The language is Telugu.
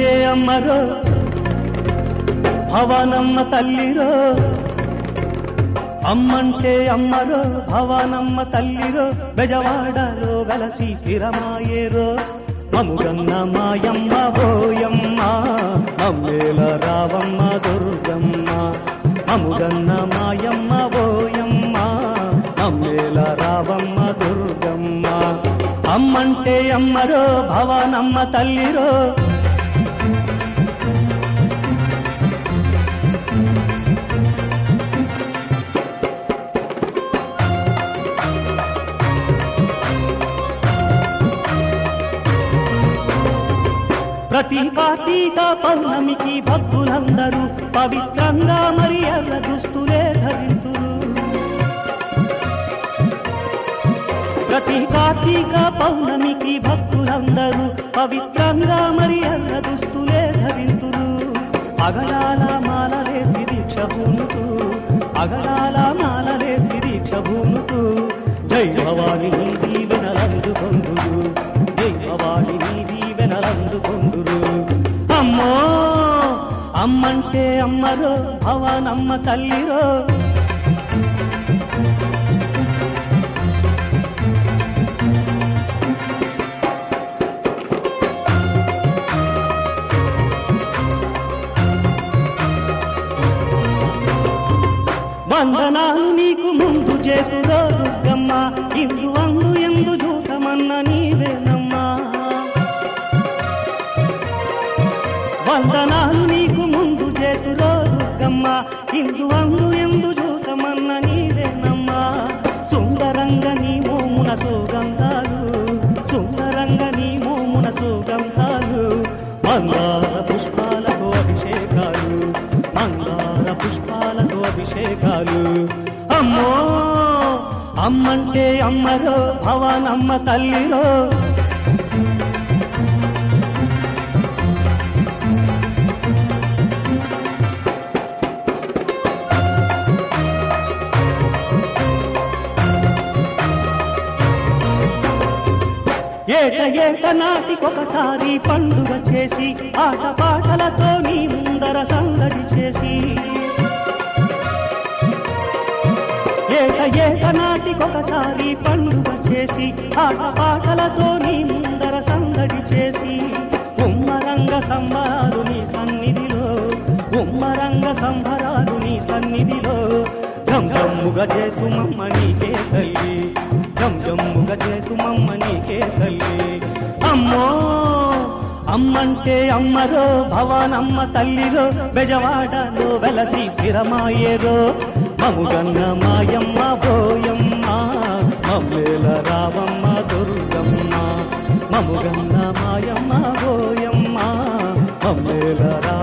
అమ్మంటే అమ్మరో భవనమ్మ తల్లిరో అమ్మంటే అమ్మరో భవనమ్మ తల్లిరో బెజవాడలో వెలసి స్థిరమాయేరో మముగన్న మాయమ్మ పోయమ్మ మమ్మేల రావమ్మ దుర్గమ్మ మముగన్న మాయమ్మ పోయమ్మ మమ్మేల రావమ్మ దుర్గమ్మ అమ్మంటే అమ్మరో భవనమ్మ తల్లిరో ప్రతి కార్తీక పౌర్ణమికి భక్తులందరూ పవిత్రంగా మరి ఎర్ర దుస్తులే ధరింతురు ప్రతి కార్తీక పౌర్ణమికి భక్తులందరూ పవిత్రంగా మరి ఎర్ర దుస్తులే ధరింతురు అగలాల మాలలేసి దీక్ష భూముతూ అగలాల మాలలేసి దీక్ష భూముతూ జై భవాని నీ దీవెనలందుకొందురు జై భవాని నీ దీవెనలందుకొందురు అమ్మో అమ్మంటే అమ్మరో భవనమ్మ తల్లిరో వందనాలు నీకు ముందు చేతులో దుర్గమ్మ ఇందు అందు ఎందు జూతమన్న నీవేనమ్మా వందనాలు నీకు ముందు చేతులో దుర్గమ్మ ఇందు అందు ఎందు జూతమన్న నీవేనమ్మా సుందరంగ నీ మోమున సుగంధాలు సుందరంగ నీ మోమున సుగంధాలు మందార పుష్పాలతో అభిషేకాలు మందార పుష్పాలతో అభిషేకాలు అమ్మో అమ్మంటే అమ్మరో భవనమ్మ తల్లిరో ఏట ఏట నాటికొకసారి పండుగ చేసి ఆట పాటలతో నీ ముందర సందడి చేసి ఏట ఏట నాటికొకసారి పండుగ చేసి ఆట పాటలతో నీ ముందర సందడి చేసి ఉమ్మరంగ సంబరాలు నీ సన్నిధిలో ఉమ్మరంగ సంబరాలు నీ సన్నిధిలో జం జమ్ముగా చేతుమమ్మ నీకే తల్లి జం జమ్ముగా చేతుమమ్మ నీకే తల్లి అమ్మో అమ్మంటే అమ్మరో భవనమ్మ తల్లిలో బెజవాడలో వెలసి స్థిరమాయేరో మముగన్న మాయమ్మ పోయమ్మ మమ్మేల రావమ్మ దుర్గమ్మ మముగన్న మాయమ్మ పోయమ్మ మమ్మేల రా